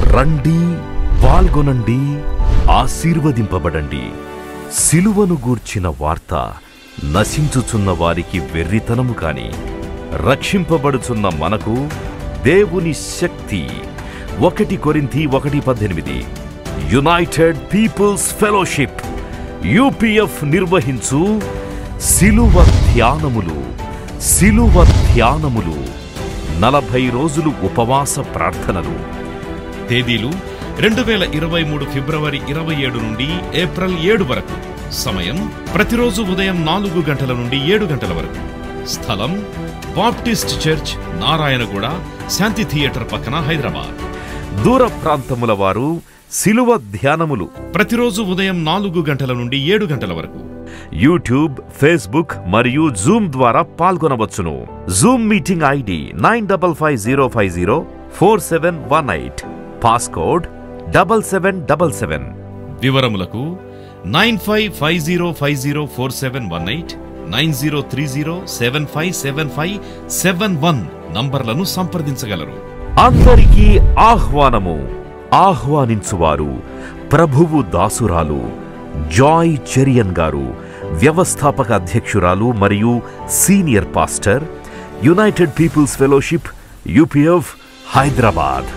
రండి పాల్గొనండి ఆశీర్వదింపబడండి సిలువను గూర్చిన వార్త నశించుచున్న వారికి వెర్రితనము కాని రక్షింపబడుచున్న మనకు దేవుని శక్తి ఒకటి కొరింథీ ఒకటి పద్దెనిమిది యునైటెడ్ పీపుల్స్ ఫెలోషిప్ యూపీఎఫ్ నిర్వహించు సిలువ ధ్యానములు సిలువ ధ్యానములు నలభై రోజులు ఉపవాస ప్రార్థనలు తేదీలు రెండు వేల ఇరవై మూడు ఫిబ్రవరి ఇరవై ఏడు నుండి ఏప్రిల్ ఏడు వరకు సమయం ప్రతిరోజు ఉదయం నాలుగు గంటల నుండి ఏడు గంటల వరకు స్థలం Baptist church Narayanguda Shanti theatre పక్కన హైదరాబాద్ దూర ప్రాంతముల వారు సిలువ ధ్యానములు ప్రతిరోజు ఉదయం నాలుగు గంటల నుండి ఏడు గంటల వరకు యూట్యూబ్ ఫేస్బుక్ మరియు జూమ్ ద్వారా పాల్గొనవచ్చును Zoom meeting ID nine double five zero five zero four seven one eight passcode double seven double seven వివరములకు nine five five zero five zero four seven one eight nine zero three zero seven five seven five seven one నంబర్లను సంప్రదించగలరు అందరికీ ఆహ్వానము ఆహ్వానించువారు ప్రభువు దాసురాలు Joy Cherian గారు వ్యవస్థాపక అధ్యక్షురాలు మరియు senior pastor United Peoples Fellowship UPF Hyderabad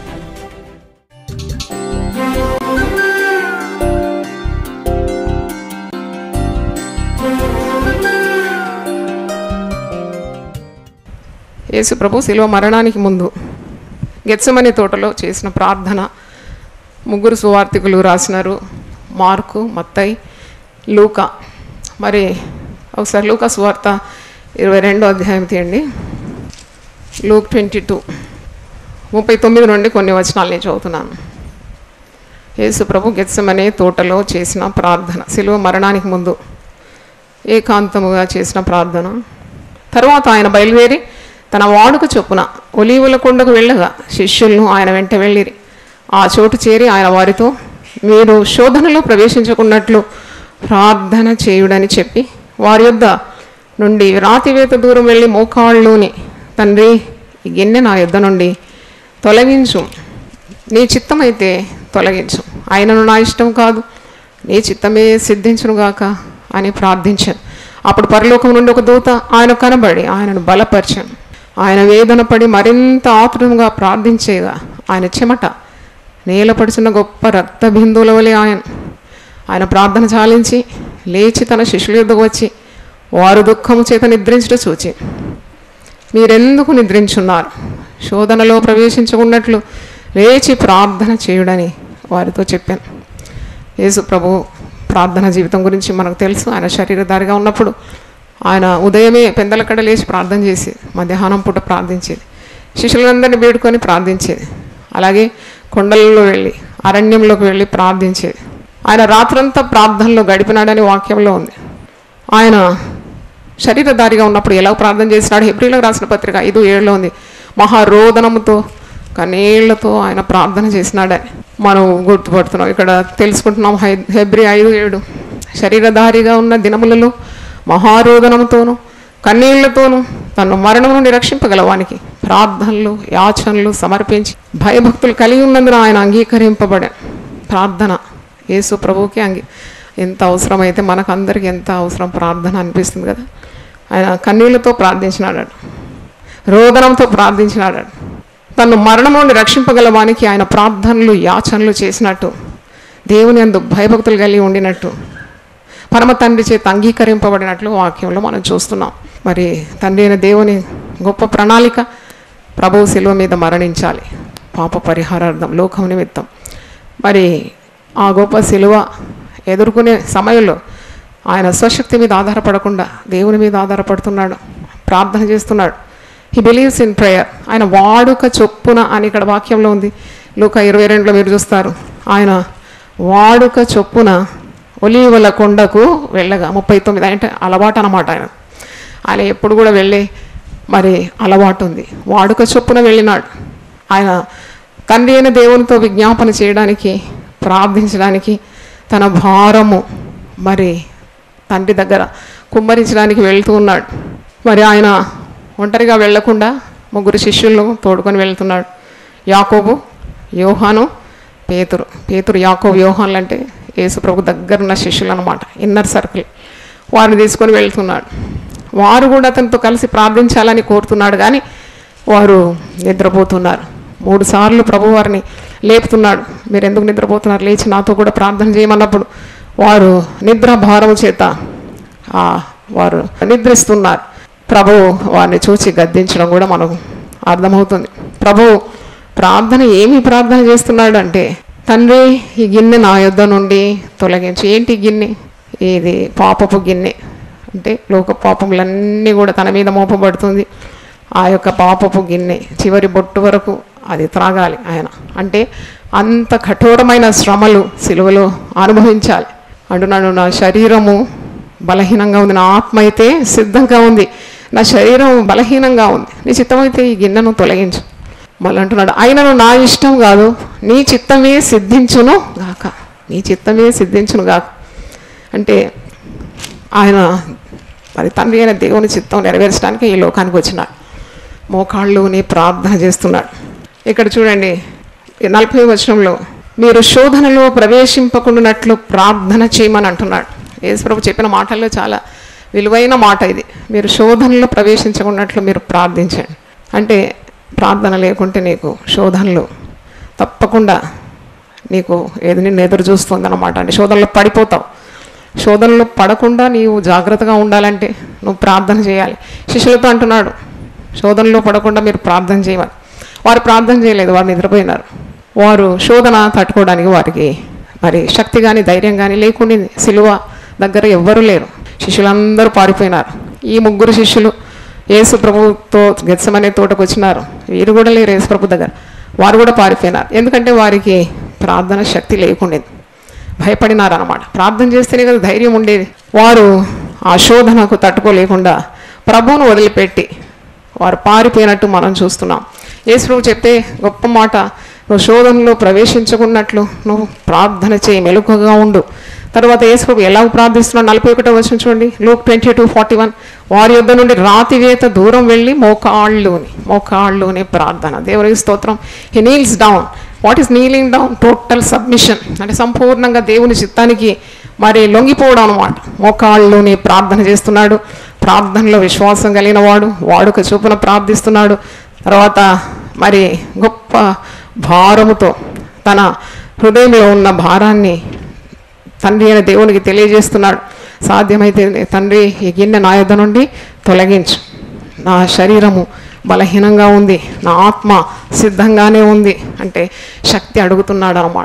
యేసు ప్రభు శిలువ మరణానికి ముందు గెత్సమనే తోటలో చేసిన ప్రార్థన ముగ్గురు సువార్థికులు రాసినారు మార్కు మత్తయి లూకా మరి ఒకసారి లూకా సువార్త ఇరవై రెండో అధ్యాయం తీయండి లూక్ ట్వంటీ టూ ముప్పై తొమ్మిది నుండి కొన్ని వచనాలు నేను చదువుతున్నాను యేసు ప్రభు గెత్సమనే తోటలో చేసిన ప్రార్థన శిలువ మరణానికి ముందు ఏకాంతముగా చేసిన ప్రార్థన తర్వాత ఆయన బయలుదేరి తన వాడుక చొప్పున ఒలీవుల కొండకు వెళ్ళగా శిష్యులను ఆయన వెంట వెళ్ళిరి ఆ చోటు చేరి ఆయన వారితో మీరు శోధనలో ప్రవేశించకున్నట్లు ప్రార్థన చేయుడని చెప్పి వారి యొద్ద నుండి రాతివేత దూరం వెళ్ళి మోకాళ్ళుని తండ్రి ఈ గిన్నె నా యొద్ద నుండి తొలగించు నీ చిత్తమైతే తొలగించు ఆయనను నా ఇష్టం కాదు నీ చిత్తమే సిద్ధించునుగాక అని ప్రార్థించాను అప్పుడు పరలోకం నుండి ఒక దూత ఆయన కనబడి ఆయనను బలపరిచాను ఆయన వేదన పడి మరింత ఆతురంగా ప్రార్థించేగా ఆయన చెమట నేలపడుచున్న గొప్ప రక్త బిందువుల వలె ఆయన ఆయన ప్రార్థన చాలించి లేచి తన శిష్యుల యొద్దకు వచ్చి వారు దుఃఖము చేత నిద్రించుట చూచి మీరెందుకు నిద్రించున్నారు శోధనలో ప్రవేశించుకున్నట్లు లేచి ప్రార్థన చేయుడని వారితో చెప్పాను యేసు ప్రభు ప్రార్థన జీవితం గురించి మనకు తెలుసు ఆయన శరీరధారిగా ఉన్నప్పుడు ఆయన ఉదయమే పెందలకడ లేచి ప్రార్థన చేసేది మధ్యాహ్నం పూట ప్రార్థించేది శిష్యులందరినీ వేడుకొని ప్రార్థించేది అలాగే కొండలలో వెళ్ళి అరణ్యంలోకి వెళ్ళి ప్రార్థించేది ఆయన రాత్రంతా ప్రార్థనలో గడిపినాడని వాక్యంలో ఉంది ఆయన శరీరధారిగా ఉన్నప్పుడు ఎలా ప్రార్థన చేసినాడు హెబ్రిలకు రాసిన పత్రిక ఐదు ఏడులో ఉంది మహారోదనముతో కన్నీళ్లతో ఆయన ప్రార్థన చేసినాడని మనం గుర్తుపడుతున్నాం ఇక్కడ తెలుసుకుంటున్నాం హై హెబ్రి ఐదు ఏడు శరీరధారిగా ఉన్న దినములలో మహారోదనంతోనూ కన్నీళ్లతోనూ తను మరణం నుండి రక్షింపగలవానికి ప్రార్థనలు యాచనలు సమర్పించి భయభక్తులు కలిగి ఉన్నందున ఆయన అంగీకరింపబడాడు ప్రార్థన యేసు ప్రభువుకి అంగీ ఎంత అవసరమైతే మనకు అందరికీ ఎంత అవసరం ప్రార్థన అనిపిస్తుంది కదా ఆయన కన్నీళ్లతో ప్రార్థించినాడు రోదనంతో ప్రార్థించినాడు తను మరణం నుండి రక్షింపగల వానికి ఆయన ప్రార్థనలు యాచనలు చేసినట్టు దేవుని అందు భయభక్తులు కలిగి ఉండినట్టు పరమ తండ్రి చేత అంగీకరింపబడినట్లు వాక్యంలో మనం చూస్తున్నాం మరి తండ్రి అయిన దేవుని గొప్ప ప్రణాళిక ప్రభువు శిలువ మీద మరణించాలి పాప పరిహారార్థం లోకం నిమిత్తం మరి ఆ గొప్ప శిలువ ఎదుర్కొనే సమయంలో ఆయన స్వశక్తి మీద ఆధారపడకుండా దేవుని మీద ఆధారపడుతున్నాడు ప్రార్థన చేస్తున్నాడు హీ బిలీవ్స్ ఇన్ ప్రేయర్ ఆయన వాడుక చొప్పున అని ఇక్కడ వాక్యంలో ఉంది లోక ఇరవై రెండులో మీరు చూస్తారు ఆయన వాడుక చొప్పున ఒలీవల కొండకు వెళ్ళగా ముప్పై తొమ్మిది అంటే అలవాటు అనమాట ఆయన ఆయన ఎప్పుడు కూడా వెళ్ళే మరి అలవాటు ఉంది వాడుక చొప్పున వెళ్ళినాడు ఆయన తండ్రి అయిన దేవునితో విజ్ఞాపన చేయడానికి ప్రార్థించడానికి తన భారము మరి తండ్రి దగ్గర కుమ్మరించడానికి వెళ్తూ ఉన్నాడు మరి ఆయన ఒంటరిగా వెళ్లకుండా ముగ్గురు శిష్యులను తోడుకొని వెళ్తున్నాడు యాకోబు యోహాను పేతురు పేతురు యాకో వ్యూహాలు అంటే యేసుప్రభు దగ్గరున్న శిష్యులు అనమాట ఇన్నర్ సర్కిల్ వారిని తీసుకొని వెళ్తున్నాడు వారు కూడా అతనితో కలిసి ప్రార్థించాలని కోరుతున్నాడు కానీ వారు నిద్రపోతున్నారు మూడు సార్లు ప్రభు వారిని లేపుతున్నాడు మీరు ఎందుకు నిద్రపోతున్నారు లేచి నాతో కూడా ప్రార్థన చేయమన్నప్పుడు వారు నిద్ర భారము చేత ఆ, వారు నిద్రిస్తున్నారు ప్రభు వారిని చూసి గద్దించడం కూడా మనకు అర్థమవుతుంది ప్రభు ప్రార్థన ఏమి ప్రార్థన చేస్తున్నాడు అంటే తండ్రి ఈ గిన్నె నా యొద్ద నుండి తొలగించు ఏంటి ఈ గిన్నె ఇది పాపపు గిన్నె అంటే లోక పాపములన్నీ కూడా తన మీద మోపబడుతుంది ఆ యొక్క పాపపు గిన్నె చివరి బొట్టు వరకు అది త్రాగాలి ఆయన అంటే అంత కఠోరమైన శ్రమలు సిలువలో అనుభవించాలి అంటున్నాడు నా శరీరము బలహీనంగా ఉంది నా ఆత్మ అయితే సిద్ధంగా ఉంది నా శరీరం బలహీనంగా ఉంది నీ చిత్తమైతే ఈ గిన్నెను తొలగించు మళ్ళీ అంటున్నాడు ఆయనను నా ఇష్టం కాదు నీ చిత్తమే సిద్ధించును గాక నీ చిత్తమే సిద్ధించును గాక అంటే ఆయన మరి తండ్రి అయిన దేవుని చిత్తం నెరవేర్చడానికి ఈ లోకానికి వచ్చినాడు మోకాళ్ళుని ప్రార్థన చేస్తున్నాడు ఇక్కడ చూడండి ఈ నలభై వచనంలో మీరు శోధనలో ప్రవేశింపకుండానట్లు ప్రార్థన చేయమని అంటున్నాడు యేసుప్రభు చెప్పిన మాటల్లో చాలా విలువైన మాట ఇది మీరు శోధనలో ప్రవేశించకున్నట్లు మీరు ప్రార్థించండి అంటే ప్రార్థన లేకుంటే నీకు శోధనలు తప్పకుండా నీకు ఏది నిన్ను ఎదురు చూస్తుంది అనమాట అంటే శోధనలో పడిపోతావు శోధనలో పడకుండా నీవు జాగ్రత్తగా ఉండాలంటే నువ్వు ప్రార్థన చేయాలి శిష్యులతో అంటున్నాడు శోధనలో పడకుండా మీరు ప్రార్థన చేయమని వారు ప్రార్థన చేయలేదు వారు నిద్రపోయినారు వారు శోధన తట్టుకోవడానికి వారికి మరి శక్తి కానీ ధైర్యం కానీ లేకుండా సిలువ దగ్గర ఎవ్వరూ లేరు శిష్యులందరూ పారిపోయినారు ఈ ముగ్గురు శిష్యులు యేసు ప్రభుతో గెత్సమనే తోటకు వచ్చినారు వీరు కూడా లేరు యేసు ప్రభు దగ్గర వారు కూడా పారిపోయినారు ఎందుకంటే వారికి ప్రార్థన శక్తి లేకుండేది భయపడినారు అనమాట ప్రార్థన చేస్తేనే కదా ధైర్యం ఉండేది వారు ఆ శోధనకు తట్టుకోలేకుండా ప్రభువును వదిలిపెట్టి వారు పారిపోయినట్టు మనం చూస్తున్నాం యేసుప్రభు చెప్పే గొప్ప మాట నువ్వు శోధనలో ప్రవేశించుకున్నట్లు నువ్వు ప్రార్థన చేయి మెలకుగా ఉండు తర్వాత యేసుప్రభు ఎలా ప్రార్థిస్తున్నాడు నలభై ఒకటో వచ్చిన చూడండి Luke twenty two forty one వారి యొద్ద నుండి రాతివేత దూరం వెళ్ళి మోకాళ్ళుని మోకాళ్ళుని ప్రార్థన దేవునికి స్తోత్రం he kneels down what is kneeling down total submission అంటే సంపూర్ణంగా దేవుని చిత్తానికి మరి లొంగిపోవడం అనమాట మోకాళ్ళుని ప్రార్థన చేస్తున్నాడు ప్రార్థనలో విశ్వాసం కలిగిన వాడు వాడుక చూపున ప్రార్థిస్తున్నాడు తర్వాత మరి గొప్ప భారముతో తన హృదయంలో ఉన్న భారాన్ని తండ్రి అయిన దేవునికి తెలియజేస్తున్నాడు సాధ్యమైతే తండ్రి ఈ గిన్నె నా యొద్ద నుండి తొలగించు నా శరీరము బలహీనంగా ఉంది నా ఆత్మ సిద్ధంగానే ఉంది అంటే శక్తి అడుగుతున్నాడు అన్నమాట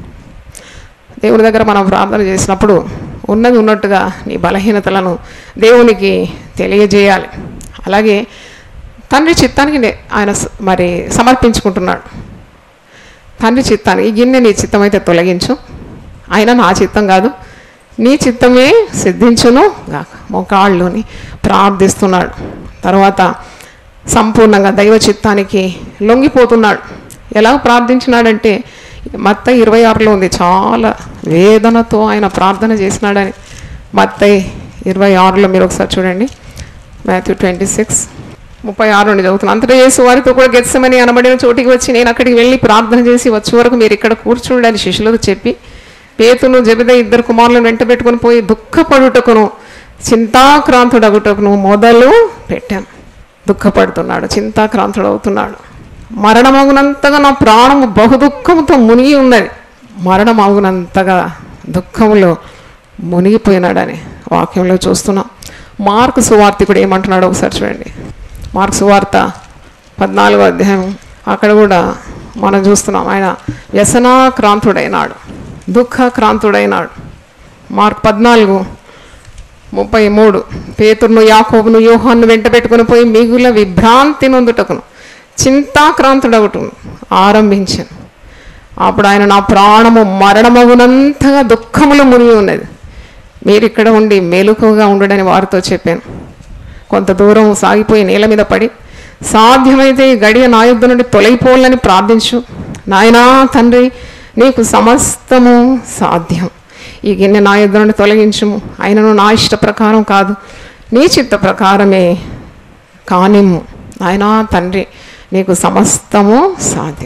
దేవుని దగ్గర మనం ప్రార్థన చేసినప్పుడు ఉన్నది ఉన్నట్టుగా నీ బలహీనతలను దేవునికి తెలియజేయాలి అలాగే తండ్రి చిత్తానికి నే- ఆయన స- మరి సమర్పించుకుంటున్నాడు తండ్రి చిత్తాన్ని ఈ గిన్నె నీ చిత్తం అయితే తొలగించు అయినా నా చిత్తం కాదు నీ చిత్తమే సిద్ధించును గాక మోకాళ్ళుని ప్రార్థిస్తున్నాడు తర్వాత సంపూర్ణంగా దైవ చిత్తానికి లొంగిపోతున్నాడు ఎలా ప్రార్థించినాడంటే మత్త ఇరవై ఆరులో ఉంది చాలా వేదనతో ఆయన ప్రార్థన చేసినాడని మత్త ఇరవై ఆరులో మీరు ఒకసారి చూడండి మాథ్యూ ట్వంటీ సిక్స్ ముప్పై ఆరు నుండి చదువుతున్నాను అంతటా యేసు వారితో కూడా గెత్సమని అనబడిన చోటికి వచ్చి నేను అక్కడికి వెళ్ళి ప్రార్థన చేసి వచ్చే వరకు మీరు ఇక్కడ కూర్చుండని శిష్యులకు చెప్పి పేతును జబిద ఇద్దరు కుమారులను వెంట పెట్టుకుని పోయి దుఃఖపడుటకును చింతాక్రాంతుడగుటకును మొదలు పెట్టాను దుఃఖపడుతున్నాడు చింతాక్రాంతుడు అవుతున్నాడు మరణమగునంతగా నా ప్రాణము బహు దుఃఖంతో మునిగి ఉన్నది మరణమగునంతగా దుఃఖంలో మునిగిపోయినాడని వాక్యంలో చూస్తున్నాం మార్కు సువార్తికుడు ఏమంటున్నాడు ఒకసారి చూడండి మార్కు సువార్త పద్నాలుగో అధ్యాయం అక్కడ కూడా మనం చూస్తున్నాం ఆయన వ్యసనాక్రాంతుడైనాడు దుఃఖక్రాంతుడైనాడు మార్క్ పద్నాలుగు ముప్పై మూడు పేతురును యాకోబును యోహాన్ని వెంట పెట్టుకుని పోయి మిగుల విభ్రాంతి నొందుటకును చింతాక్రాంతుడగటును ఆరంభించాను అప్పుడు ఆయన నా ప్రాణము మరణమగునంతగా దుఃఖములు మునిగి ఉన్నది మీరు ఇక్కడ ఉండి మేలుకగా ఉండడని వారితో చెప్పాను కొంత దూరం సాగిపోయి నేల మీద పడి సాధ్యమైతే ఈ గడియ నా యుద్ధ నుండి తొలగిపోవాలని ప్రార్థించు నాయనా తండ్రి నీకు సమస్తము సాధ్యం ఈ గిన్నె నా యుద్ధ నుండి తొలగించుము ఆయనను నా ఇష్ట ప్రకారం కాదు నీ చిత్త ప్రకారమే కానిమ్ము నాయనా తండ్రి నీకు సమస్తము సాధ్యం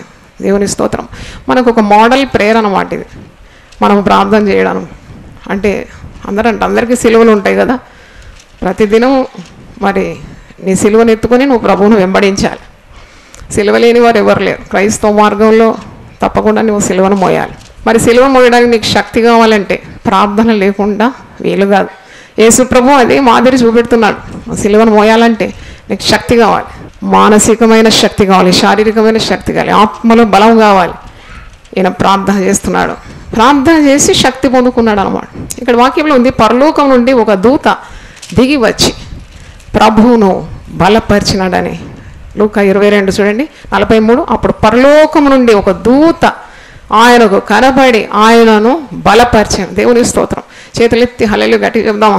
దేవుని స్తోత్రం మనకు ఒక మోడల్ ప్రేరణ అన్నమాట ఇది మనం ప్రార్థన చేయడం అంటే అందరంటే అందరికీ సిలువలు ఉంటాయి కదా ప్రతిదినం మరి నీ సిలువను ఎత్తుకొని నువ్వు ప్రభువును వెంబడించాలి సిలువ లేని వారు ఎవరు లేరు క్రైస్తవ మార్గంలో తప్పకుండా నువ్వు సిలువను మోయాలి మరి సిలువ మోయడానికి నీకు శక్తి కావాలంటే ప్రార్థన లేకుండా వీలు కాదు యేసు ప్రభు అదే మాదిరి చూపెడుతున్నాడు సిలువను మోయాలంటే నీకు శక్తి కావాలి మానసికమైన శక్తి కావాలి శారీరకమైన శక్తి కావాలి ఆత్మలో బలం కావాలి ఈయన ప్రార్థన చేస్తున్నాడు ప్రార్థన చేసి శక్తి పొందుకున్నాడు అనమాట ఇక్కడ వాక్యంలో ఉంది పరలోకం నుండి ఒక దూత దిగి వచ్చి ప్రభువును బలపరిచినాడని లూక ఇరవై రెండు చూడండి నలభై మూడు అప్పుడు పరలోకం నుండి ఒక దూత ఆయనకు కనబడి ఆయనను బలపరిచాను దేవుని స్తోత్రం చేతులెత్తి హలలు గట్టి చెప్దామా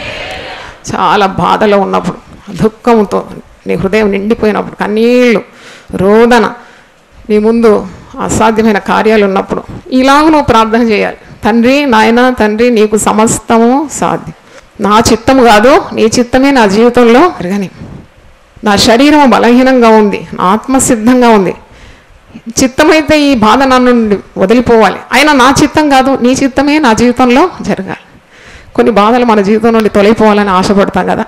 చాలా బాధలో ఉన్నప్పుడు దుఃఖంతో నీ హృదయం నిండిపోయినప్పుడు కన్నీళ్ళు రోదన నీ ముందు అసాధ్యమైన కార్యాలు ఉన్నప్పుడు ఇలాగ నువ్వు ప్రార్థన చేయాలి తండ్రి నాయన తండ్రి నీకు సమస్తము సాధ్యం నా చిత్తం కాదు నీ చిత్తమే నా జీవితంలో జరగని నా శరీరం బలహీనంగా ఉంది నా ఆత్మ సిద్ధంగా ఉంది చిత్తమైతే ఈ బాధ నా నుండి వదిలిపోవాలి అయినా నా చిత్తం కాదు నీ చిత్తమే నా జీవితంలో జరగాలి కొన్ని బాధలు మన జీవితం నుండి తొలగిపోవాలని ఆశపడతాం కదా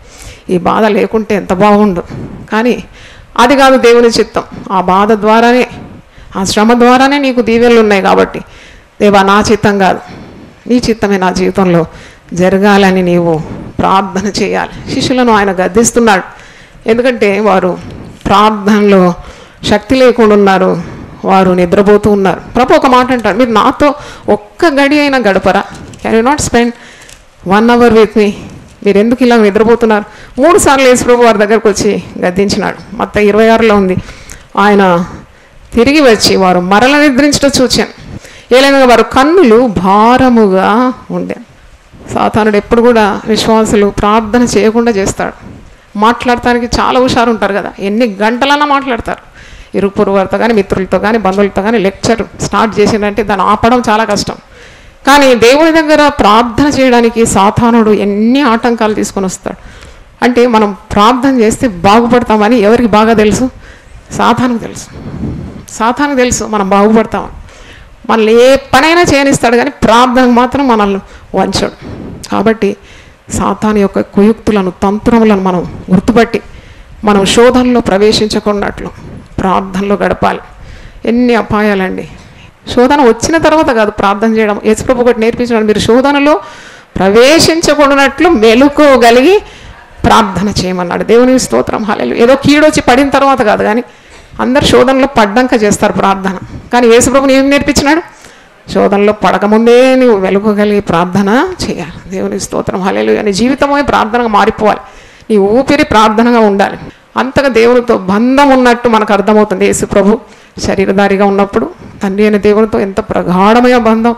ఈ బాధ లేకుంటే ఎంత బాగుండు కానీ అది కాదు దేవుని చిత్తం ఆ బాధ ద్వారానే ఆ శ్రమ ద్వారానే నీకు దీవెనలు ఉన్నాయి కాబట్టి దేవా నా చిత్తం కాదు నీ చిత్తమే నా జీవితంలో జరగాలని నీవు ప్రార్థన చేయాలి శిష్యులను ఆయన గద్దిస్తున్నాడు ఎందుకంటే వారు ప్రార్థనలో శక్తి లేకుండా ఉన్నారు వారు నిద్రపోతూ ఉన్నారు ప్రభు ఒక మాట అంటాడు మీరు నాతో ఒక్క గడి అయినా గడపరా can you not spend one hour with me మీరు ఎందుకు ఇలా నిద్రపోతున్నారు మూడు సార్లు యేసు ప్రభు వారి దగ్గరకు వచ్చి గద్దించినాడు మొత్తం ఇరవై ఆరులో ఉంది ఆయన తిరిగి వచ్చి వారు మరల నిద్రించడం చూచాను ఏలైనా వారు కన్నులు భారముగా ఉండే సాతానుడు ఎప్పుడు కూడా విశ్వాసులు ప్రార్థన చేయకుండా చేస్తాడు మాట్లాడటానికి చాలా హుషారు ఉంటారు కదా ఎన్ని గంటలన్నా మాట్లాడతారు ఇరుగు పొరుగు వారితో కానీ మిత్రులతో కానీ బంధువులతో కానీ లెక్చర్ స్టార్ట్ చేసిందంటే దాన్ని ఆపడం చాలా కష్టం కానీ దేవుని దగ్గర ప్రార్థన చేయడానికి సాతానుడు ఎన్ని ఆటంకాలు తీసుకొని వస్తాడు అంటే మనం ప్రార్థన చేస్తే బాగుపడతామని ఎవరికి బాగా తెలుసు సాతానుకు తెలుసు సాతానుకు తెలుసు మనం బాగుపడతామని మనల్ని ఏ పనైనా చేయనిస్తాడు కానీ ప్రార్థనకు మాత్రం మనల్ని వంచడు కాబట్టి సాతాను యొక్క కుయుక్తులను తంత్రములను మనం గుర్తుపట్టి మనం శోధనలో ప్రవేశించకున్నట్లు ప్రార్థనలో గడపాలి ఎన్ని అపాయాలండి శోధన వచ్చిన తర్వాత కాదు ప్రార్థన చేయడం యేసుప్రభు ఒకటి నేర్పించినాడు మీరు శోధనలో ప్రవేశించకూడనట్లు మెలుకోగలిగి ప్రార్థన చేయమన్నాడు దేవుని స్తోత్రం హాలేలు ఏదో కీడొచ్చి పడిన తర్వాత కాదు కానీ అందరు శోధనలో పడ్డాక చేస్తారు ప్రార్థన కానీ యేసుప్రభుని ఏం నేర్పించినాడు శోధనలో పడకముందే నువ్వు వెలుగగలిగి ప్రార్థన చేయాలి దేవుని స్తోత్రం హలేలు అని జీవితమే ప్రార్థనగా మారిపోవాలి నీ ఊపిరి ప్రార్థనగా ఉండాలి అంతగా దేవునితో బంధం ఉన్నట్టు మనకు అర్థమవుతుంది యేసు ప్రభు శరీరధారిగా ఉన్నప్పుడు తండ్రి అయిన దేవునితో ఎంత ప్రగాఢమైన బంధం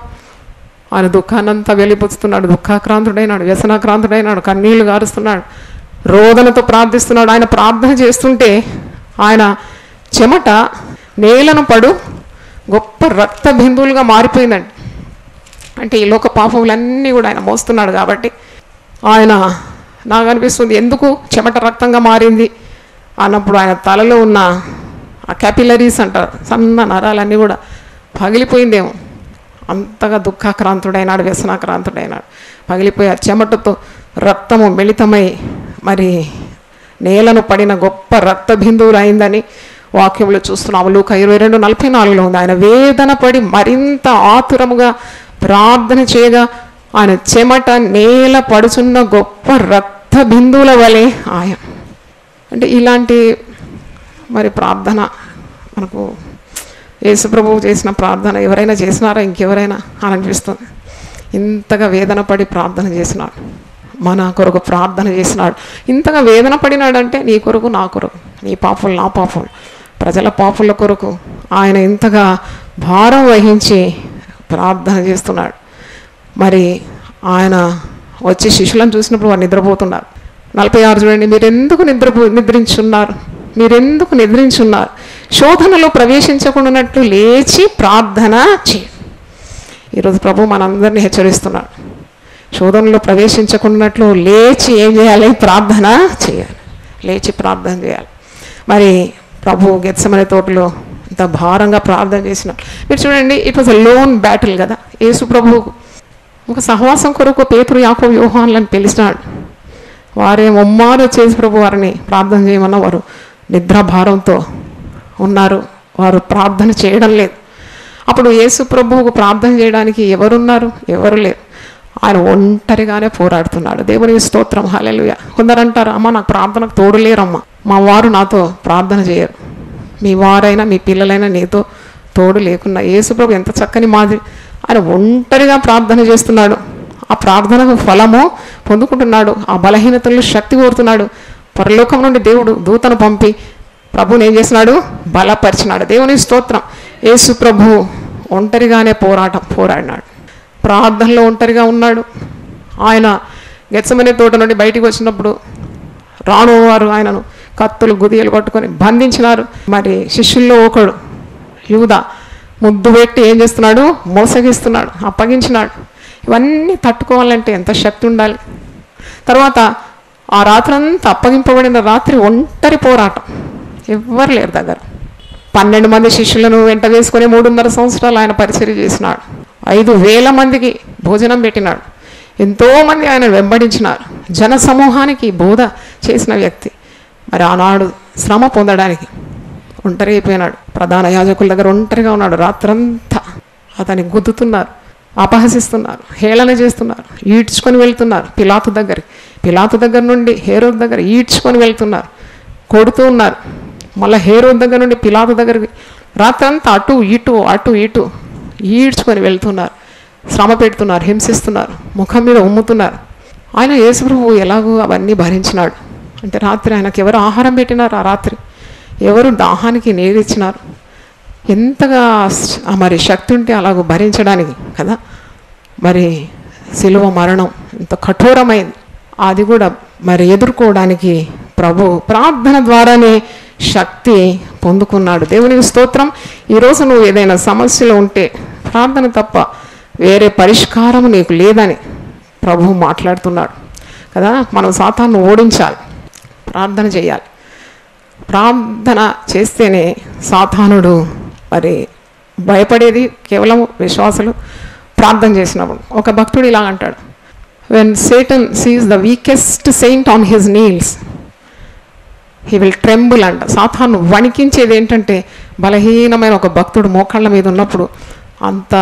ఆయన దుఃఖాన్నంతా వెళ్ళిపోతున్నాడు దుఃఖాక్రాంతుడైనాడు వ్యసనాక్రాంతుడైనాడు కన్నీళ్లు గారుస్తున్నాడు రోదనతో ప్రార్థిస్తున్నాడు ఆయన ప్రార్థన చేస్తుంటే ఆయన చెమట నేలను పడు గొప్ప రక్త బిందువులుగా మారిపోయిందండి అంటే ఈ లోక పాపములన్నీ కూడా ఆయన మోస్తున్నాడు కాబట్టి ఆయన నాకు అనిపిస్తుంది ఎందుకు చెమట రక్తంగా మారింది అన్నప్పుడు ఆయన తలలో ఉన్న ఆ క్యాపిలరీస్ అంటారు సన్న నరాలన్నీ కూడా పగిలిపోయిందేమో అంతగా దుఃఖాక్రాంతుడైనాడు వ్యసనాక్రాంతుడైనాడు పగిలిపోయి ఆ చెమటతో రక్తము మిళితమై మరి నేలను పడిన గొప్ప రక్త బిందువులు అయిందని వాక్యంలో చూస్తున్నాము లూక ఇరవై రెండు నలభై నాలుగులో ఉంది ఆయన వేదన పడి మరింత ఆతురముగా ప్రార్థన చేయగా ఆయన చెమట నేల పడుచున్న గొప్ప రక్త బిందువుల వలె ఆయన అంటే ఇలాంటి మరి ప్రార్థన మనకు యేసుప్రభువు చేసిన ప్రార్థన ఎవరైనా చేసినారా ఇంకెవరైనా అని అనిపిస్తుంది ఇంతగా వేదన పడి ప్రార్థన చేసినాడు మన కొరకు ప్రార్థన చేసినాడు ఇంతగా వేదన పడినాడంటే నీ కొరకు నా కొరకు నీ పాపలు నా పాపలు ప్రజల పాపుల కొరకు ఆయన ఇంతగా భారం వహించి ప్రార్థన చేస్తున్నాడు మరి ఆయన వచ్చి శిష్యులను చూసినప్పుడు వారు నిద్రపోతున్నారు నలభై ఆరు చూడండి మీరు ఎందుకు నిద్రపో నిద్రించున్నారు మీరెందుకు నిద్రించున్నారు శోధనలో ప్రవేశించకుండానట్లు లేచి ప్రార్థన చేయండి ఈరోజు ప్రభు మనందరినీ హెచ్చరిస్తున్నాడు శోధనలో ప్రవేశించకున్నట్లు లేచి ఏం చేయాలి ప్రార్థన చేయాలి లేచి ప్రార్థన చేయాలి మరి ప్రభు గెత్సమనే తోటలో ఇంత భారంగా ప్రార్థన చేసిన మీరు చూడండి it was a lone battle కదా యేసు ప్రభు ఒక సహవాసం కొరకు పేతురు యాకో వ్యూహాన్లను పిలిచినాడు వారే ముమ్మారు చేసి ప్రభు వారిని ప్రార్థన చేయమన్న వారు నిద్రాభారంతో ఉన్నారు వారు ప్రార్థన చేయడం లేదు అప్పుడు యేసు ప్రభువుకు ప్రార్థన చేయడానికి ఎవరున్నారు ఎవరు లేరు ఆయన ఒంటరిగానే పోరాడుతున్నాడు దేవుని స్తోత్రం హల్లెలూయా కొందరు అంటారు అమ్మ నాకు ప్రార్థనకు తోడు లేరమ్మా మా వారు నాతో ప్రార్థన చేయరు మీ వారైనా మీ పిల్లలైనా నీతో తోడు లేకున్నా యేసుప్రభు ఎంత చక్కని మాదిరి ఆయన ఒంటరిగా ప్రార్థన చేస్తున్నాడు ఆ ప్రార్థనకు ఫలము పొందుకుంటున్నాడు ఆ బలహీనతల్లో శక్తి కోరుతున్నాడు పరలోకం నుండి దేవుడు దూతను పంపి ప్రభుని ఏం చేసినాడు బలపరిచినాడు దేవుని స్తోత్రం యేసు ప్రభు ఒంటరిగానే పోరాటం పోరాడినాడు ప్రార్థనలో ఒంటరిగా ఉన్నాడు ఆయన గెచ్చమనే తోట నుండి బయటికి వచ్చినప్పుడు రాను వారు ఆయనను కత్తులు గుదియలు పట్టుకొని బంధించినారు మరి శిష్యుల్లో ఒకడు యూద ముద్దు పెట్టి ఏం చేస్తున్నాడు మోసగిస్తున్నాడు అప్పగించినాడు ఇవన్నీ తట్టుకోవాలంటే ఎంత శక్తి ఉండాలి తర్వాత ఆ రాత్రంతా అప్పగింపబడిన రాత్రి ఒంటరి పోరాటం ఎవ్వరు లేరు దగ్గర పన్నెండు మంది శిష్యులను వెంట వేసుకొని మూడున్నర సంవత్సరాలు ఆయన పరిచర్య చేసినాడు ఐదు వేల మందికి భోజనం పెట్టినాడు ఎంతోమంది ఆయన వెంబడించినారు జన సమూహానికి బోధ చేసిన వ్యక్తి మరి ఆనాడు శ్రమ పొందడానికి ఒంటరి అయిపోయినాడు ప్రధాన యాజకుల దగ్గర ఒంటరిగా ఉన్నాడు రాత్రంతా అతన్ని గుద్దుతున్నారు అపహసిస్తున్నారు హేళన చేస్తున్నారు ఈడ్చుకొని వెళ్తున్నారు పిలాతు దగ్గరికి పిలాతు దగ్గర నుండి హేరోద్ దగ్గర ఈడ్చుకొని వెళ్తున్నారు కొడుతూ ఉన్నారు మళ్ళీ హేరోద్ దగ్గర నుండి పిలాతు దగ్గరికి రాత్రంతా అటు ఇటు అటు ఇటు ఈడ్చుకొని వెళ్తున్నారు శ్రమ పెడుతున్నారు హింసిస్తున్నారు ముఖం మీద ఉమ్ముతున్నారు ఆయన యేసుప్రభు ఎలాగో అవన్నీ భరించినాడు అంటే రాత్రి ఆయనకు ఎవరు ఆహారం పెట్టినారు ఆ రాత్రి ఎవరు దాహానికి నీరిచ్చినారు ఎంతగా స్- ఆ మరి శక్తి ఉంటే అలాగ భరించడానికి కదా మరి శిలువ మరణం ఎంత కఠోరమైంది అది కూడా మరి ఎదుర్కోవడానికి ప్రభు ప్రార్థన ద్వారానే శక్తి పొందుకున్నాడు దేవునికి స్తోత్రం ఈరోజు నువ్వు ఏదైనా సమస్యలో ఉంటే ప్రార్థన తప్ప వేరే పరిష్కారం నీకు లేదని ప్రభు మాట్లాడుతున్నాడు కదా మనం సాతాన్ని ఓడించాలి ప్రార్థన చేయాలి ప్రార్థన చేస్తేనే సాతానుడు మరి భయపడేది కేవలం విశ్వాసులు ప్రార్థన చేసినప్పుడు ఒక భక్తుడు ఇలా అంటాడు when Satan sees the weakest saint on his knees he will tremble అంట సాతాను వణికించేది ఏంటంటే బలహీనమైన ఒక భక్తుడు మోకాళ్ళ మీద ఉన్నప్పుడు అంత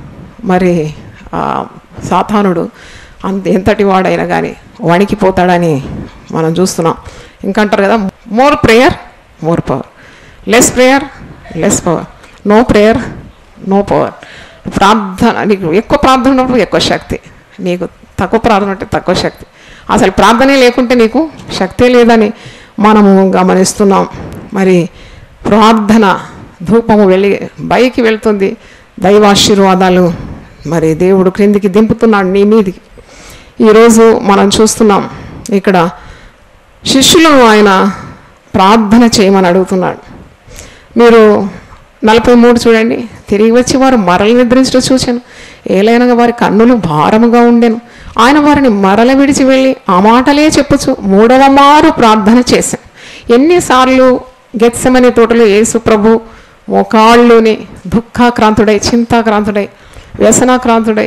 మరి ఆ, సాతానుడు అంత ఎంతటి వాడైనా కానీ వణికిపోతాడని మనం చూస్తున్నాం ఇంకా అంటారు కదా more prayer more power less prayer less power no prayer no power ప్రార్థన నీకు ఎక్కువ ప్రార్థన ఉన్నప్పుడు ఎక్కువ శక్తి నీకు తక్కువ ప్రార్థన ఉంటే తక్కువ శక్తి అసలు ప్రార్థనే లేకుంటే నీకు శక్తే లేదని మనము గమనిస్తున్నాం మరి ప్రార్థన ధూపము వెళ్ళి పైకి వెళ్తుంది దైవాశీర్వాదాలు మరి దేవుడు క్రిందికి దింపుతున్నాడు నీ మీదికి ఈరోజు మనం చూస్తున్నాం ఇక్కడ శిష్యులను ఆయన ప్రార్థన చేయమని అడుగుతున్నాడు మీరు నలభై మూడు చూడండి తిరిగి వచ్చి వారు మరల నిద్రించడం చూశాను ఏలైనగా వారి కన్నులు భారముగా ఉండెను ఆయన వారిని మరల విడిచి వెళ్ళి ఆ మాటలే చెప్పచ్చు మూడవ మారు ప్రార్థన చేశాను ఎన్నిసార్లు గెత్సమనే తోటలో యేసు ప్రభు మోకాళ్ళుని దుఃఖాక్రాంతుడై చింతాక్రాంతుడై వ్యసనాక్రాంతుడై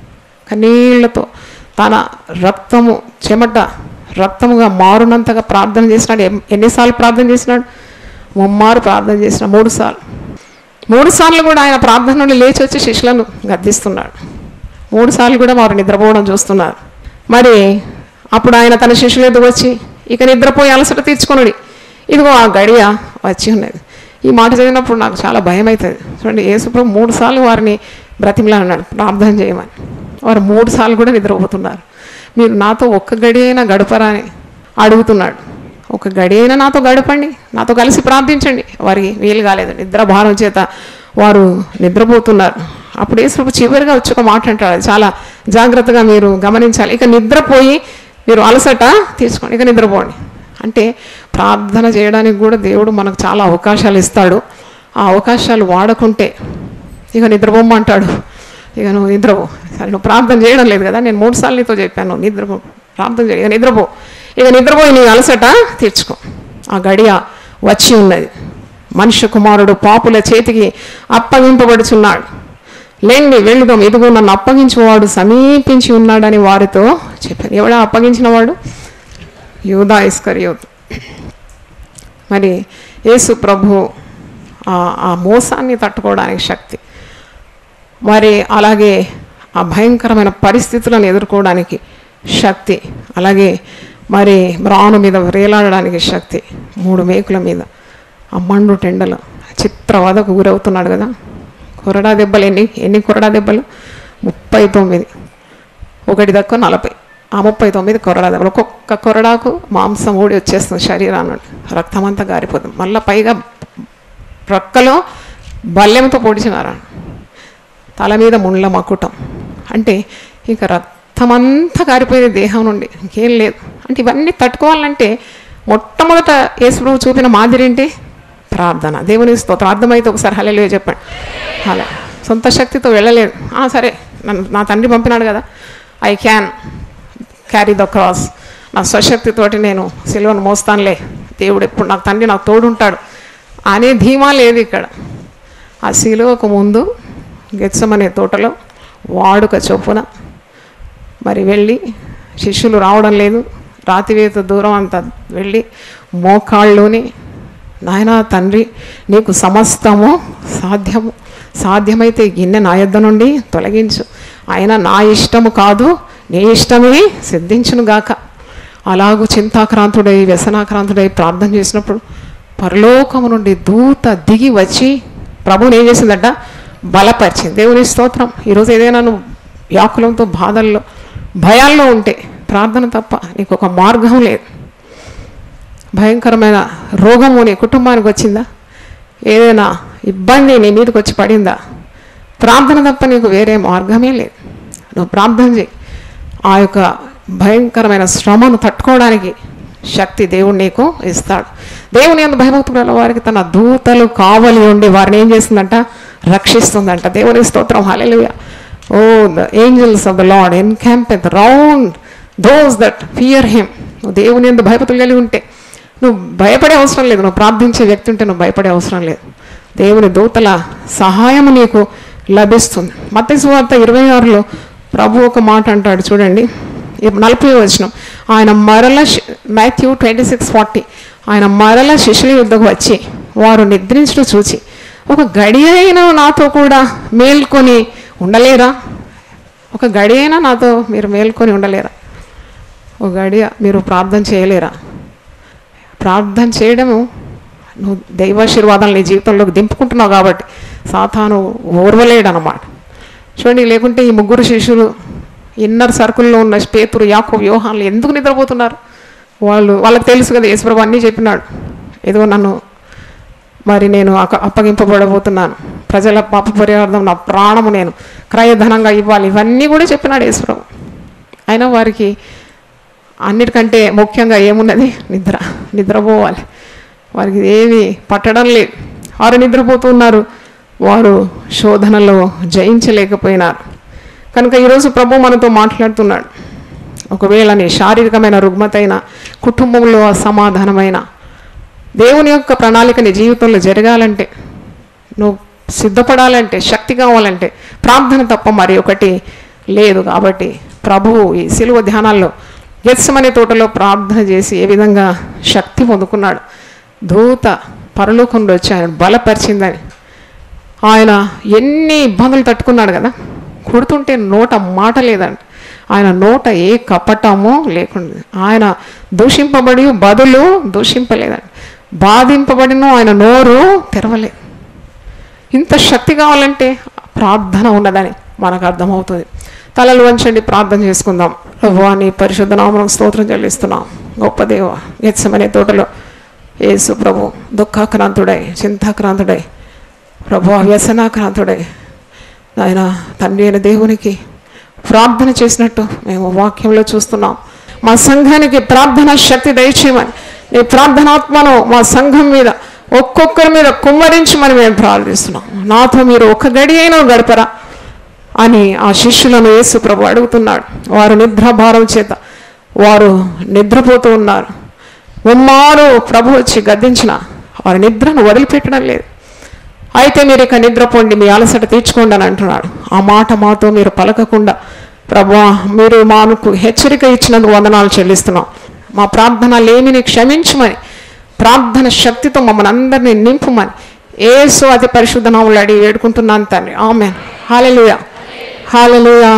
కన్నీళ్లతో తన రక్తము చెమట రక్తముగా మారునంతగా ప్రార్థన చేసినాడు ఎం- ఎన్నిసార్లు ప్రార్థన చేసినాడు ముమ్మారు ప్రార్థన చేసిన మూడు సార్లు మూడు సార్లు కూడా ఆయన ప్రార్థన నుండి లేచి వచ్చి శిష్యులను గద్దిస్తున్నాడు మూడు సార్లు కూడా వారు నిద్రపోవడం చూస్తున్నారు మరి అప్పుడు ఆయన తన శిష్యుల ఎదుగు వచ్చి ఇక నిద్రపోయి అలసట తీర్చుకొనుడి ఇదిగో ఆ గడియ వచ్చి ఉన్నది ఈ మాట చదివినప్పుడు నాకు చాలా భయం అవుతుంది చూడండి యేసుప్రభు మూడు సార్లు వారిని బ్రతిమలా అన్నాడు ప్రార్థన చేయమని వారు మూడు సార్లు కూడా నిద్రపోతున్నారు మీరు నాతో ఒక్క గడి అయినా గడపరా అని అడుగుతున్నాడు ఒక గడి అయినా నాతో గడపండి నాతో కలిసి ప్రార్థించండి వారికి వీలు కాలేదు నిద్ర భారం చేత వారు నిద్రపోతున్నారు అప్పుడు యేసుప్రభు చివరిగా వచ్చి ఒక మాట అంటాడు అది చాలా జాగ్రత్తగా మీరు గమనించాలి ఇక నిద్రపోయి మీరు అలసట తీసుకోండి ఇక నిద్రపోండి అంటే ప్రార్థన చేయడానికి కూడా దేవుడు మనకు చాలా అవకాశాలు ఇస్తాడు ఆ అవకాశాలు వాడకుంటే ఇక నిద్రపోమ్మంటాడు ఇక నువ్వు నిద్రపో సరే నువ్వు ప్రార్థన చేయడం లేదు కదా నేను మూడు సార్లు నీతో చెప్పాను నువ్వు నిద్రపో ప్రార్థన చేయ ఇక నిద్రపో ఇక నిద్రపోయి నీ అలసట తీర్చుకో ఆ గడియ వచ్చి ఉన్నది మనుష్య కుమారుడు పాపుల చేతికి అప్పగింపబడుచున్నాడు లేండి వెళ్ళుదాం ఇదిగో నన్ను అప్పగించేవాడు సమీపించి ఉన్నాడని వారితో చెప్పాను ఎవడా అప్పగించిన వాడు యూదా ఇస్కరియోత్ మరి యేసు ప్రభు ఆ- ఆ మోసాన్ని తట్టుకోవడానికి శక్తి మరి అలాగే ఆ భయంకరమైన పరిస్థితులను ఎదుర్కోవడానికి శక్తి అలాగే మరి మ్రాను మీద వేలాడడానికి శక్తి మూడు మేకుల మీద ఆ మండు టెండలు చిత్రవదకు గురవుతున్నాడు కదా కొరడా దెబ్బలు ఎన్ని ఎన్ని కొరడా దెబ్బలు ముప్పై తొమ్మిది ఒకటి దక్కు నలభై ఆ ముప్పై తొమ్మిది కొరడా దెబ్బలు ఒక్కొక్క కొరడాకు మాంసం ఊడి వచ్చేస్తుంది శరీరాన్ని రక్తం అంతా గారిపోతుంది మళ్ళీ పైగా ప్రక్కలో బల్లెంతో పొడిచినారా తల మీద ముండ్ల మకుటం అంటే ఇక రక్తమంతా కారిపోయేది దేహం నుండి ఇంకేం లేదు అంటే ఇవన్నీ తట్టుకోవాలంటే మొట్టమొదట యేసుప్రభు చూపిన మాదిరి ఏంటి ప్రార్థన దేవుని స్తోత్రం అర్థమైతే ఒకసారి హలే చెప్పండి అలా సొంత శక్తితో వెళ్ళలేదు "ఆ, సరే నన్ను నా తండ్రి పంపినాడు కదా I can carry the cross నా స్వశక్తితోటి నేను సిలువను మోస్తానులే దేవుడు ఎప్పుడు నాకు తండ్రి నాకు తోడుంటాడు అనే ధీమా లేదు ఇక్కడ ఆ శిలువకు ముందు గెచ్చమనే తోటలో వాడుక చొప్పున మరి వెళ్ళి శిష్యులు రావడం లేదు రాతివేత దూరం అంతా వెళ్ళి మోకాళ్ళలోని నాయనా తండ్రి నీకు సమస్తము సాధ్యము సాధ్యమైతే ఈ గిన్నె నా యొద్ద నుండి తొలగించు ఆయన నా ఇష్టము కాదు నీ ఇష్టమే సిద్ధించును గాక అలాగూ చింతాక్రాంతుడై వ్యసనాక్రాంతుడై ప్రార్థన చేసినప్పుడు పరలోకము నుండి దూత దిగి వచ్చి ప్రభువుని ఏం చేసిందట బలపరిచింది దేవుని స్తోత్రం ఈరోజు ఏదైనా నువ్వు వ్యాకులంతో బాధల్లో భయాల్లో ఉంటే ప్రార్థన తప్ప నీకు ఒక మార్గం లేదు భయంకరమైన రోగము నీ కుటుంబానికి వచ్చిందా ఏదైనా ఇబ్బంది నీ మీదకి వచ్చి పడిందా ప్రార్థన తప్ప నీకు వేరే మార్గమే లేదు నువ్వు ప్రార్థన చేయి ఆ యొక్క భయంకరమైన శ్రమను తట్టుకోవడానికి శక్తి దేవుడు నీకు ఇస్తాడు దేవుని అందు భయభక్తుల వారికి తన దూతలు కావలి ఉండి వారిని ఏం చేస్తుందంట రక్షిస్తుందంట దేవుని స్తోత్రం హల్లెలూయా oh the angels of the Lord encamp around those that fear him నువ్వు దేవుని ఎందు భయపతులు కలిగి ఉంటే నువ్వు భయపడే అవసరం లేదు నువ్వు ప్రార్థించే వ్యక్తి ఉంటే నువ్వు భయపడే అవసరం లేదు దేవుని దూతల సహాయం నీకు లభిస్తుంది మత్తి సువార్త ఇరవై ఆరులో ప్రభు ఒక మాట అంటాడు చూడండి ఇప్పుడు నలభై వచ్చిన ఆయన మరల మాథ్యూ ట్వంటీ సిక్స్ ఫార్టీ ఆయన మరల శిష్యుల యుద్ధకు వచ్చి వారు నిద్రించడం చూచి ఒక గడి అయినా నాతో కూడా మేల్కొని ఉండలేరా ఒక గడి అయినా నాతో మీరు మేల్కొని ఉండలేరా ఒక గడియ మీరు ప్రార్థన చేయలేరా ప్రార్థన చేయడము నువ్వు దైవాశీర్వాదాలు నీ జీవితంలోకి దింపుకుంటున్నావు కాబట్టి సాతాను ఓర్వలేడు అనమాట చూడండి లేకుంటే ఈ ముగ్గురు శిష్యులు ఇన్నర్ సర్కిల్లో ఉన్న పేతురు యాకో వ్యూహాలు ఎందుకు నిద్రపోతున్నారు వాళ్ళు వాళ్ళకి తెలుసు కదా యేసుప్రభు అన్నీ చెప్పినాడు ఏదో నన్ను మరి నేను అక- అప్పగింపబడబోతున్నాను ప్రజల పాప పరిహార్థం నా ప్రాణము నేను క్రయధనంగా ఇవ్వాలి ఇవన్నీ కూడా చెప్పినాడు యేసుప్రభు అయినా వారికి అన్నిటికంటే ముఖ్యంగా ఏమున్నది నిద్ర నిద్రపోవాలి వారికి ఏమి పట్టడం లేదు వారు నిద్రపోతున్నారు వారు శోధనలో జయించలేకపోయినారు కనుక ఈరోజు ప్రభు మనతో మాట్లాడుతున్నాడు ఒకవేళ నీ శారీరకమైన రుగ్మతైన కుటుంబంలో అసమాధానమైన దేవుని యొక్క ప్రణాళిక నీ జీవితంలో జరగాలంటే నువ్వు సిద్ధపడాలంటే శక్తి కావాలంటే ప్రార్థన తప్ప మరి ఒకటి లేదు కాబట్టి ప్రభువు ఈ సిలువ ధ్యానాల్లో గెత్సమనే తోటలో ప్రార్థన చేసి ఏ విధంగా శక్తి పొందుకున్నాడు దూత పరలోకంలో వచ్చి ఆయన బలపరిచిందని ఆయన ఎన్ని ఇబ్బందులు తట్టుకున్నాడు కదా కొడుతుంటే నోట మాట లేదండి ఆయన నోట ఏ కపటము లేకుండా ఆయన దూషింపబడి బదులు దూషింపలేదండి బాధింపబడిన ఆయన నోరు తెరవలేదు ఇంత శక్తి కావాలంటే ప్రార్థన ఉన్నదని మనకు అర్థమవుతుంది తలలు వంచండి ప్రార్థన చేసుకుందాం ప్రభువా నీ పరిశుద్ధ నామలకు స్తోత్రం చెల్లిస్తున్నాం గొప్ప దేవ గెత్సమనే తోటలో యేసు ప్రభు దుఃఖాక్రాంతుడై చింతాక్రాంతుడై ప్రభు వ్యసనాక్రాంతుడై ఆయన తండ్రి అయిన దేవునికి ప్రార్థన చేసినట్టు మేము వాక్యంలో చూస్తున్నాం మా సంఘానికి ప్రార్థన శక్తి దయచేయమని నీ ప్రార్థనాత్మను మా సంఘం మీద ఒక్కొక్కరి మీద కుమ్మరించమని మేము ప్రార్థిస్తున్నాం నాతో మీరు ఒక గడి అయినా గడపరా అని ఆ శిష్యులను యేసు ప్రభు అడుగుతున్నాడు వారు నిద్రాభారం చేత వారు నిద్రపోతూ ఉన్నారు ఉమ్మారు ప్రభు వచ్చి గద్దించిన వారి నిద్రను వదిలిపెట్టడం లేదు అయితే మీరు ఇక నిద్రపోండి మీ అలసట తీర్చుకోండి అని అంటున్నాడు ఆ మాట మాతో మీరు పలకకుండా ప్రభా మీరు మాకు హెచ్చరిక ఇచ్చినందుకు వందనాలు చెల్లిస్తున్నాం మా ప్రార్థన లేమిని క్షమించమని ప్రార్థన శక్తితో మమ్మల్ని అందరినీ నింపుమని ఏసు అతి పరిశుద్ధ నాములు అడిగి వేడుకుంటున్నాను తండ్రి ఆమె హాలెలుయా హాలెలుయా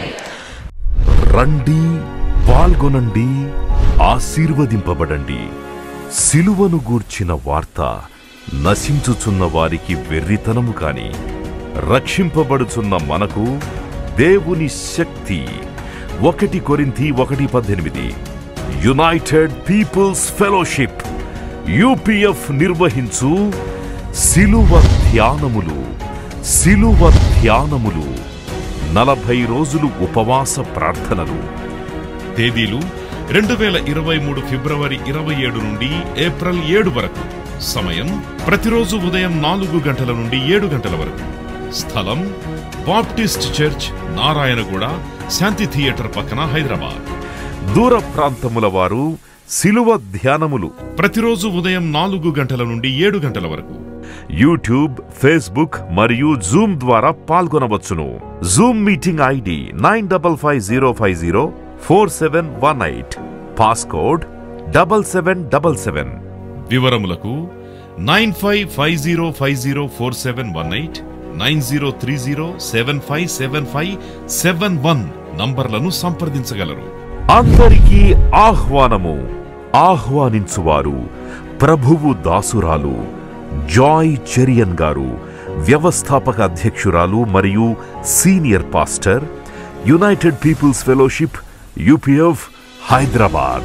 రండి పాల్గొనండి ఆశీర్వదింపబడండి సిలువను గూర్చిన వార్త నశించుచున్న వారికి వెర్రితనము కాని రక్షింపబడుచున్న మనకు దేవుని శక్తి ఒకటి కొరింథీ ఒకటి పద్దెనిమిది యునైటెడ్ పీపుల్స్ ఫెలోషిప్ యూపీఎఫ్ నిర్వహించు సిలువ ధ్యానములు సిలువ ధ్యానములు నలభై రోజులు ఉపవాస ప్రార్థనలు తేదీలు రెండు వేల ఇరవై మూడు ఫిబ్రవరి ఇరవై ఏడు నుండి ఏప్రిల్ ఏడు వరకు సమయం ప్రతిరోజు ఉదయం నాలుగు గంటల నుండి ఏడు గంటల వరకు స్థలం Baptist church Narayanguda Shanti theatre పక్కన హైదరాబాద్ దూర ప్రాంతముల వారు సిలువ ధ్యానములు ప్రతిరోజు ఉదయం నాలుగు గంటల నుండి ఏడు గంటల వరకు యూట్యూబ్ ఫేస్బుక్ మరియు జూమ్ ద్వారా పాల్గొనవచ్చును Zoom meeting ID nine double five zero five zero four seven one eight passcode double seven double seven వివరములకు nine five five zero five zero four seven one eight nine zero three zero seven five seven five seven one నంబర్లను సంప్రదించగలరు అందరికీ ఆహ్వానము ఆహ్వానించువారు ప్రభువు దాసురాలు Joy Cherian గారు వ్యవస్థాపక అధ్యక్షురాలు మరియు senior pastor United Peoples Fellowship UPF Hyderabad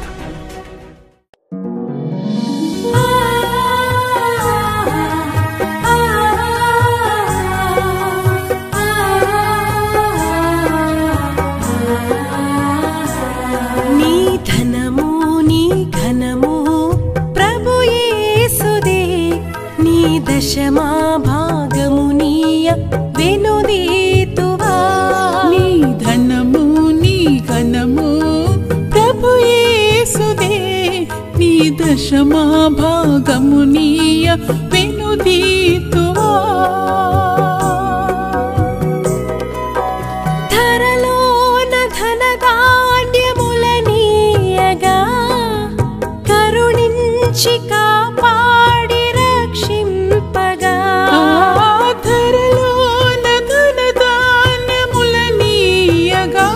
నీ ధనము నీ ఘనము ప్రభు యేసుదే నీ దశమా భాగము నీయ వెనుదీతువా నీ ధనము నీ ఘనము ప్రభు యేసుదే నీ దశమా భాగము నీయ వెనుదీతువా ధరలోన ధనధాన్యములనీయగా కరుణించి కాపాడి రక్షింపగా ఆధరలోన ధనధాన్యములనీయగా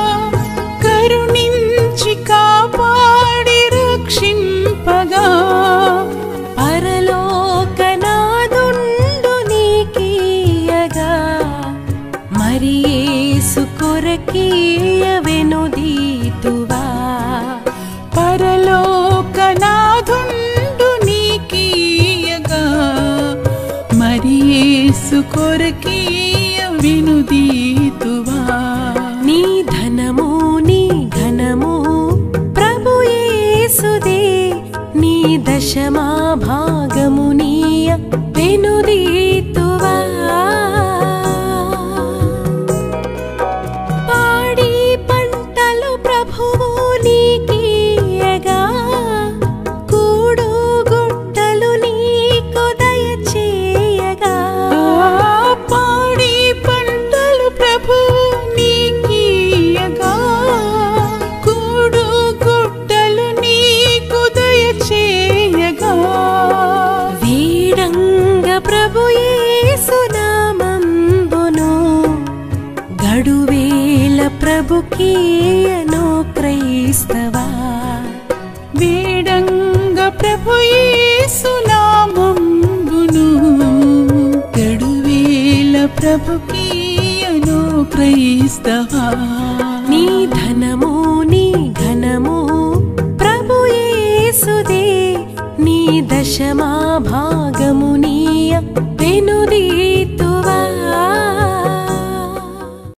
కరుణించి కాపాడి రక్షింపగా పరలోకనాదుండు నీకీయగా మరి యేసు కొరకీయ వెనుదీతువా పరలోకనాథుండు నీకీయగా మరి యేసు కొరకీయ వినుదీతువా నీ ధనము నీ ఘనము ప్రభు యేసుదే నీ దశమా భాగము నీయ వెనుదీతువా పాడి పంటలు ప్రభువు నీకీయగా కూడు గుట్టలు నీకు దయచేయగా ఆ పాడి పంటలు ప్రభు నీకీయగా కూడు గుట్టలు నీకు దయచేయగా వీడంగ ప్రభు యేసునామంబును గడువేల ప్రభుకీయను క్రైస్తవా వేడంగ ప్రభు యేసునామంబును గడువేల ప్రభుకీయను క్రైస్తవా నీ ధనము నీ ఘనము ప్రభు యేసుదే నీ దశమా భాగము